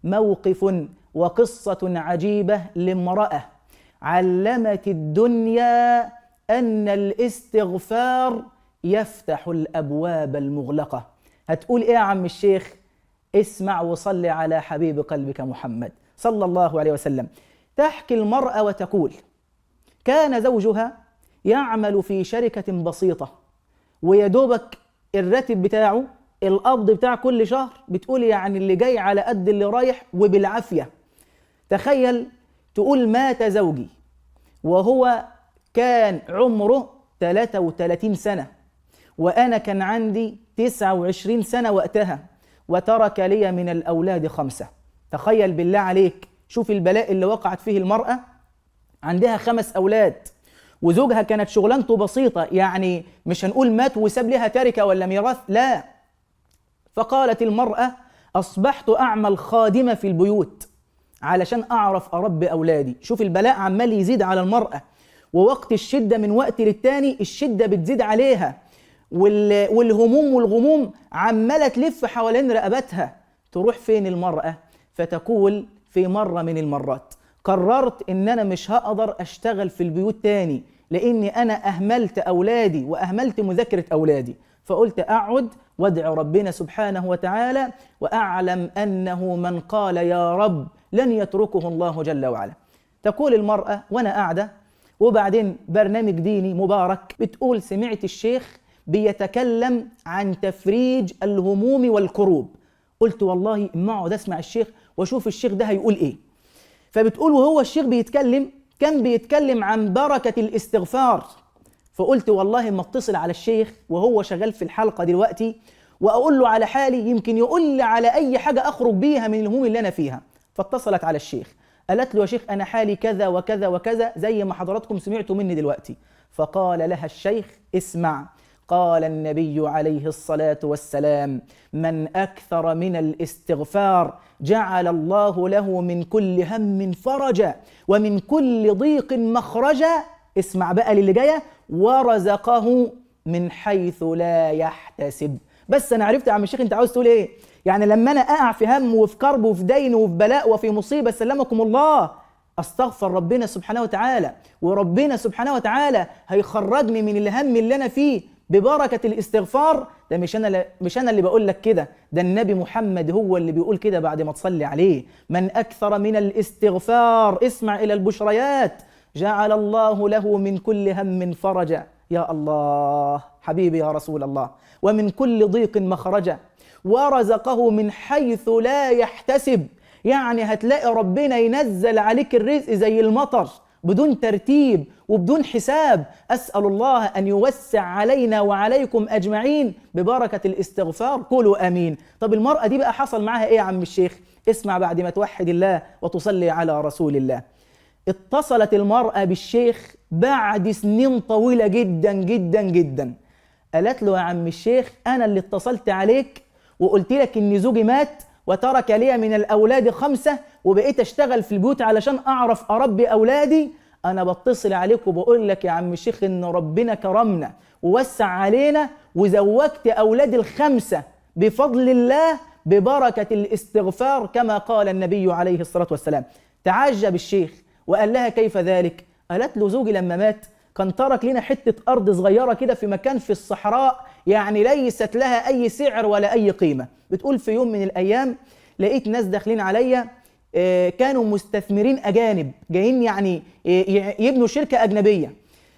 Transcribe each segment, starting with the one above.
موقف وقصة عجيبة لامرأة علمت الدنيا أن الاستغفار يفتح الأبواب المغلقة هتقول إيه يا عم الشيخ اسمع وصلي على حبيب قلبك محمد صلى الله عليه وسلم تحكي المرأة وتقول كان زوجها يعمل في شركة بسيطة ويدوبك الراتب بتاعه القبض بتاع كل شهر بتقول يعني اللي جاي على قد اللي رايح وبالعافية تخيل تقول مات زوجي وهو كان عمره 33 سنة وأنا كان عندي 29 سنة وقتها وترك لي من الأولاد خمسة تخيل بالله عليك شوف البلاء اللي وقعت فيه المرأة عندها خمس أولاد وزوجها كانت شغلانته بسيطة يعني مش هنقول مات وساب لها تركة ولا ميراث لا فقالت المرأة أصبحت أعمل خادمة في البيوت علشان أعرف أربي أولادي شوف البلاء عمال يزيد على المرأة ووقت الشدة من وقت للتاني الشدة بتزيد عليها وال... والهموم والغموم عمالة تلف حوالين رقبتها تروح فين المرأة فتقول في مرة من المرات قررت ان انا مش هقدر اشتغل في البيوت تاني لاني انا اهملت اولادي واهملت مذاكرة اولادي فقلت اقعد وادعو ربنا سبحانه وتعالى واعلم انه من قال يا رب لن يتركه الله جل وعلا تقول المرأة وانا قاعدة وبعدين برنامج ديني مبارك بتقول سمعت الشيخ بيتكلم عن تفريج الهموم والكروب قلت والله اما اقعد اسمع الشيخ واشوف الشيخ ده هيقول ايه فبتقول وهو الشيخ بيتكلم كان بيتكلم عن بركة الاستغفار فقلت والله ما اتصل على الشيخ وهو شغال في الحلقة دلوقتي وأقول له على حالي يمكن يقول لي على أي حاجة أخرج بيها من الهموم اللي أنا فيها فاتصلت على الشيخ قالت له يا شيخ أنا حالي كذا وكذا وكذا زي ما حضراتكم سمعتوا مني دلوقتي فقال لها الشيخ اسمع قال النبي عليه الصلاة والسلام من أكثر من الاستغفار جعل الله له من كل هم فرجا ومن كل ضيق مخرجا اسمع بقى للي جاية ورزقه من حيث لا يحتسب بس أنا عرفت يا عم الشيخ أنت عاوز تقول إيه يعني لما أنا أقع في هم وفي كرب وفي دين وفي بلاء وفي مصيبة سلمكم الله استغفر ربنا سبحانه وتعالى وربنا سبحانه وتعالى هيخرجني من الهم اللي انا فيه ببركه الاستغفار ده مش انا مش انا اللي بقول لك كده ده النبي محمد هو اللي بيقول كده بعد ما تصلي عليه من اكثر من الاستغفار اسمع الى البشريات جعل الله له من كل هم فرجا يا الله حبيبي يا رسول الله ومن كل ضيق مخرجا ورزقه من حيث لا يحتسب يعني هتلاقي ربنا ينزل عليك الرزق زي المطر بدون ترتيب وبدون حساب اسال الله ان يوسع علينا وعليكم اجمعين ببركه الاستغفار قولوا امين طب المراه دي بقى حصل معاها ايه يا عم الشيخ اسمع بعد ما توحد الله وتصلي على رسول الله اتصلت المراه بالشيخ بعد سنين طويله جدا جدا جدا قالت له يا عم الشيخ انا اللي اتصلت عليك وقلت لك ان زوجي مات وترك لي من الأولاد خمسة وبقيت أشتغل في البيوت علشان أعرف أربي أولادي أنا بتصل عليك وبقول لك يا عم الشيخ إن ربنا كرمنا ووسع علينا وزوجت أولادي الخمسة بفضل الله ببركة الاستغفار كما قال النبي عليه الصلاة والسلام تعجب الشيخ وقال لها كيف ذلك قالت له زوجي لما مات كان ترك لنا حتة أرض صغيرة كده في مكان في الصحراء يعني ليست لها أي سعر ولا أي قيمة بتقول في يوم من الأيام لقيت ناس داخلين عليا كانوا مستثمرين أجانب جايين يعني يبنوا شركة أجنبية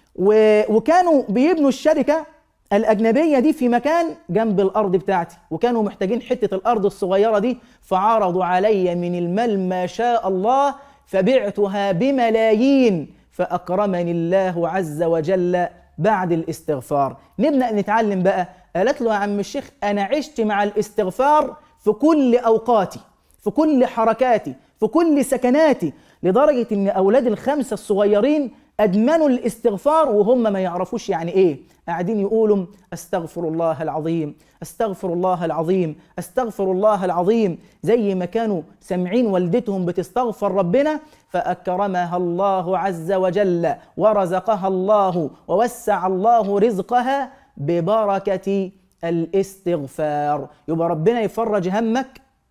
وكانوا بيبنوا الشركة الأجنبية دي في مكان جنب الأرض بتاعتي وكانوا محتاجين حتة الأرض الصغيرة دي فعرضوا علي من المال ما شاء الله فبعتها بملايين فأكرمني الله عز وجل بعد الاستغفار نبدأ نتعلم بقى قالت له يا عم الشيخ أنا عشت مع الاستغفار في كل أوقاتي في كل حركاتي في كل سكناتي لدرجة إن أولاد الخمسة الصغيرين أدمنوا الاستغفار وهم ما يعرفوش يعني إيه قاعدين يقولوا استغفر الله العظيم استغفر الله العظيم استغفر الله العظيم زي ما كانوا سامعين والدتهم بتستغفر ربنا فأكرمها الله عز وجل ورزقها الله ووسع الله رزقها ببركة الاستغفار يبقى ربنا يفرج همك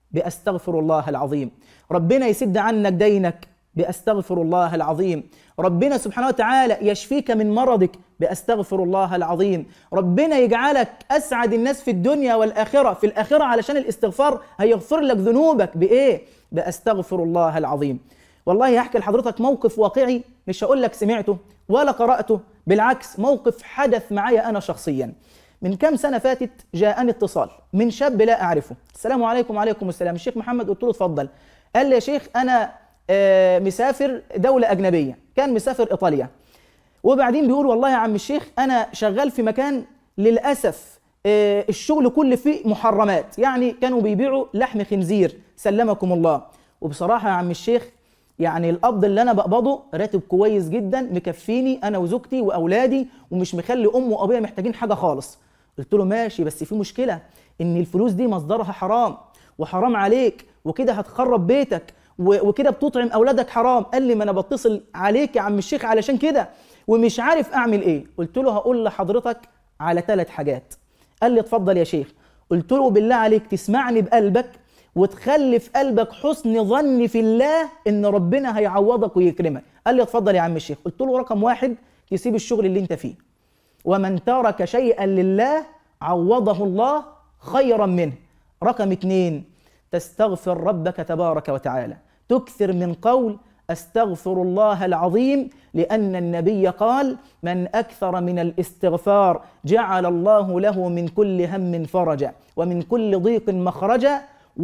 باستغفر الله العظيم ربنا يسد عنك دينك باستغفر الله العظيم ربنا سبحانه وتعالى يشفيك من مرضك باستغفر الله العظيم ربنا يجعلك اسعد الناس في الدنيا والاخره في الاخره علشان الاستغفار هيغفر لك ذنوبك بايه باستغفر الله العظيم والله هحكي لحضرتك موقف واقعي مش هقول لك سمعته ولا قراته بالعكس موقف حدث معايا انا شخصيا من كام سنه فاتت جاءني اتصال من شاب لا اعرفه السلام عليكم وعليكم السلام الشيخ محمد قلت له اتفضل قال لي يا شيخ انا آه، مسافر دوله اجنبيه كان مسافر ايطاليا وبعدين بيقول والله يا عم الشيخ انا شغال في مكان للاسف آه، الشغل كله فيه محرمات يعني كانوا بيبيعوا لحم خنزير سلمكم الله وبصراحه يا عم الشيخ يعني القبض اللي انا بقبضه راتب كويس جدا مكفيني انا وزوجتي واولادي ومش مخلي ام وابويا محتاجين حاجه خالص قلت له ماشي بس في مشكله ان الفلوس دي مصدرها حرام وحرام عليك وكده هتخرب بيتك و- وكده بتطعم اولادك حرام قال لي ما انا بتصل عليك يا عم الشيخ علشان كده ومش عارف اعمل ايه قلت له هقول لحضرتك على ثلاث حاجات قال لي اتفضل يا شيخ قلت له بالله عليك تسمعني بقلبك وتخلي في قلبك حسن ظن في الله ان ربنا هيعوضك ويكرمك قال لي اتفضل يا عم الشيخ قلت له رقم واحد تسيب الشغل اللي انت فيه ومن ترك شيئا لله عوضه الله خيرا منه رقم اتنين تستغفر ربك تبارك وتعالى تكثر من قول استغفر الله العظيم لان النبي قال من اكثر من الاستغفار جعل الله له من كل هم فرجا ومن كل ضيق مخرجا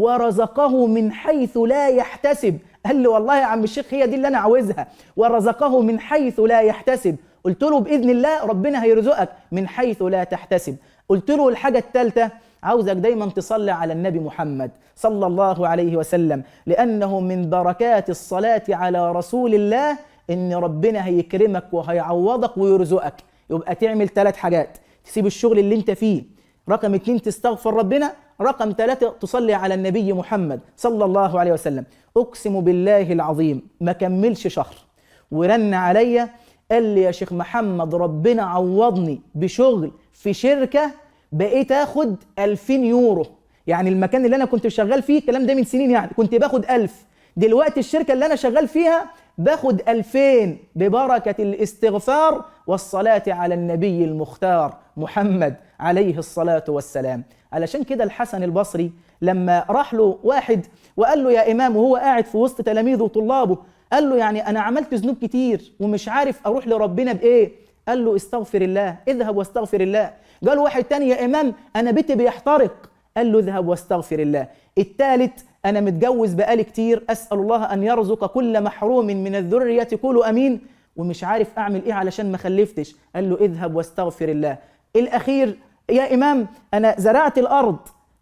ورزقه من حيث لا يحتسب قال لي والله يا عم الشيخ هي دي اللي انا عاوزها ورزقه من حيث لا يحتسب قلت له باذن الله ربنا هيرزقك من حيث لا تحتسب قلت له الحاجه الثالثه عاوزك دايما تصلي على النبي محمد صلى الله عليه وسلم لانه من بركات الصلاه على رسول الله ان ربنا هيكرمك وهيعوضك ويرزقك يبقى تعمل ثلاث حاجات تسيب الشغل اللي انت فيه رقم اتنين تستغفر ربنا رقم ثلاثة تصلي على النبي محمد صلى الله عليه وسلم أقسم بالله العظيم ما كملش شهر ورن عليا قال لي يا شيخ محمد ربنا عوضني بشغل في شركة بقيت اخد 2000 يورو يعني المكان اللي انا كنت شغال فيه الكلام ده من سنين يعني كنت باخد 1000 دلوقتي الشركة اللي انا شغال فيها باخد 2000 ببركة الاستغفار والصلاة على النبي المختار محمد عليه الصلاة والسلام علشان كده الحسن البصري لما راح له واحد وقال له يا إمام وهو قاعد في وسط تلاميذه وطلابه قال له يعني أنا عملت ذنوب كتير ومش عارف أروح لربنا بإيه قال له استغفر الله اذهب واستغفر الله قال واحد تاني يا إمام أنا بيتي بيحترق قال له اذهب واستغفر الله الثالث أنا متجوز بقالي كتير أسأل الله أن يرزق كل محروم من الذرية قولوا أمين ومش عارف أعمل إيه علشان ما خلفتش قال له اذهب واستغفر الله الأخير يا إمام أنا زرعت الأرض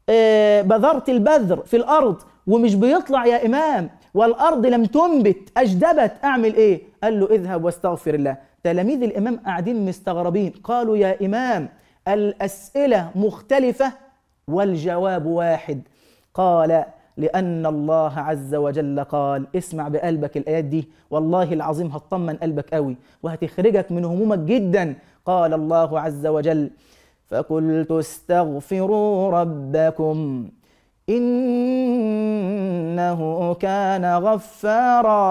آه، بذرت البذر في الأرض ومش بيطلع يا إمام والأرض لم تنبت أجدبت أعمل إيه قال له اذهب واستغفر الله تلاميذ الإمام قاعدين مستغربين قالوا يا إمام الأسئلة مختلفة والجواب واحد قال لأن الله عز وجل قال اسمع بقلبك الآيات دي والله العظيم هتطمن قلبك قوي وهتخرجك من همومك جدا قال الله عز وجل فقلت استغفروا ربكم إنه كان غفارا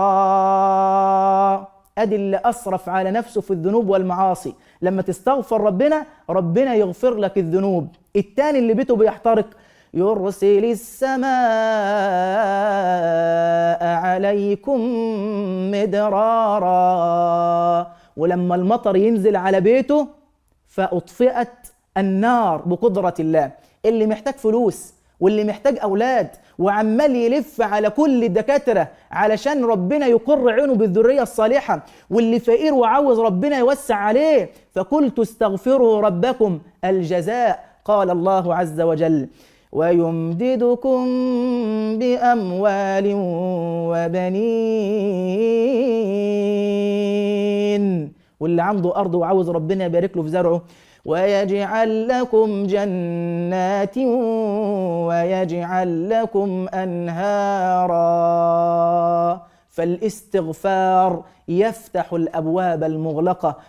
ادي اللي اسرف على نفسه في الذنوب والمعاصي لما تستغفر ربنا ربنا يغفر لك الذنوب التاني اللي بيته بيحترق يرسل السماء عليكم مدرارا ولما المطر ينزل على بيته فاطفئت النار بقدره الله اللي محتاج فلوس واللي محتاج اولاد وعمال يلف على كل الدكاتره علشان ربنا يقر عينه بالذريه الصالحه واللي فقير وعاوز ربنا يوسع عليه فقلت استغفروا ربكم الجزاء قال الله عز وجل ويمددكم باموال وبنين واللي عنده ارض وعاوز ربنا يبارك له في زرعه ويجعل لكم جنات ويجعل لكم انهارا فالاستغفار يفتح الابواب المغلقه